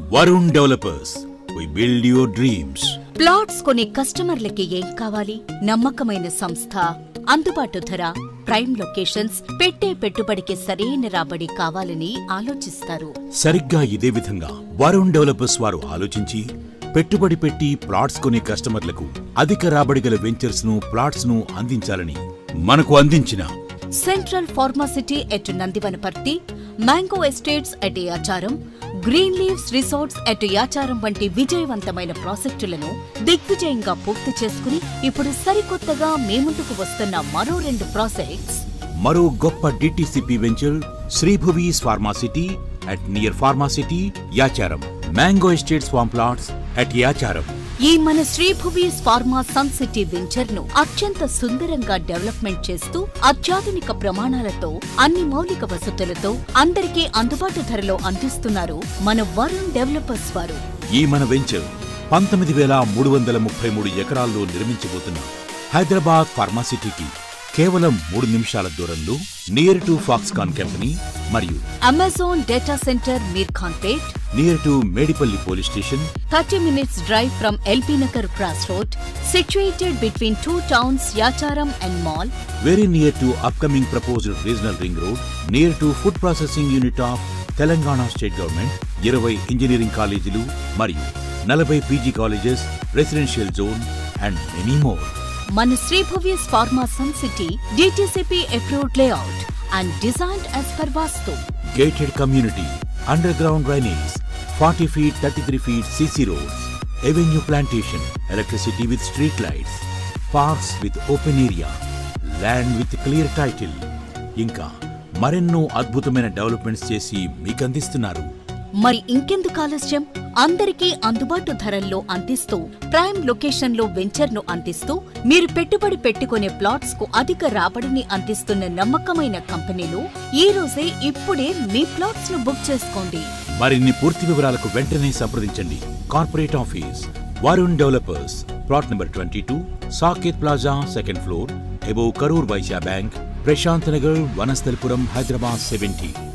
Varun developers we build your dreams plots కొనే కస్టమర్లకి ఏం కావాలి నమ్మకమైన సంస్థ అందుబాటు ధర ప్రైమ్ లొకేషన్స్ పెట్టే పెట్టుబడికి సరైన రాబడి కావాలని ఆలోచిస్తారు సరిగ్గా ఇదే విధంగా వరుణ్ డెవలపర్స్ వారు ఆలోచించి పెట్టుబడి పెట్టి ప్లాట్స్ కొనే కస్టమర్లకు అధిక రాబడి గల వెంచర్స్ ను ప్లాట్స్ ను అందించాలని మనకు అందించిన central pharma city at Nandivanaparthi mango estates at Yacharam green leaves resorts at Yacharam వంటి విజయవంతమైన ప్రాజెక్టులను దిగ్విజయంగా పూర్తి చేసుకుని ఇప్పుడు సరికొత్తగా మీ ముందుకు వస్తున్న మరో రెండు ప్రాజెక్ట్స్ మరో గొప్ప DTCP venture Sribhuvi pharma city at near pharma city Yacharam mango estates farm plots at Yacharam ఈ మన Sribhuvi pharma sun city venture ను అత్యంత సుందరంగా డెవలప్మెంట్ చేస్తూ అత్యాధునిక ప్రమాణాలతో అన్ని మౌలిక వసతులతో అందరికీ అందుబాటు ధరలో అందిస్తున్నారు మన వరుణ్ డెవలపర్స్ వారు ఈ మన వెంచర్ పంతొమ్మిది వేల మూడు వందల ముప్పై మూడు ఎకరాల్లో నిర్మించబోతున్న హైదరాబాద్ ఫార్మాసిటీకి కేవలం మూడు నిమిషాల దూరంలో నియర్ టు ఫాక్స్కాన్ కంపెనీ మరియు Amazon data center Meerkhanpet near to Medipally police station thirty minutes drive from LB Nagar cross road situated between two towns Yacharam and Mal very near to upcoming proposed regional ring road near to food processing unit of Telangana state government ఇరవై engineering కాలేజీలు మరియు నలభై PG colleges residential zone and many more మన Sribhuvis pharma sun City DTCP approved layout and designed as per vastu gated community, underground drainage, 40 feet, 33 feet CC roads, avenue plantation, electricity with street lights, parks with open area, land with clear title. ఇంకా మరెన్నో అద్భుతమైన developments చేసి మీకు అందిస్తున్నారు మరి ఇంకెందుకు ఆలస్యం అందరికీ అందుబాటు ధరల్లో అందిస్తూ ప్రైమ్ లొకేషన్ లో వెంచర్ ను అందిస్తూ మీరు పెట్టుబడి పెట్టుకునే ప్లాట్స్ కు అధిక రాబడిని అందిస్తున్న నమ్మకమైన కంపెనీలు ఈ రోజే ఇప్పుడే మీ ప్లాట్స్ ను బుక్ చేసుకోండి మరిన్ని పూర్తి వివరాలకు వెంటనే సంప్రదించండి corporate office Varun developers plot number twenty two Saket plaza second floor above Karur Vysya bank Prashanth Nagar Vanasthalipuram Hyderabad seventy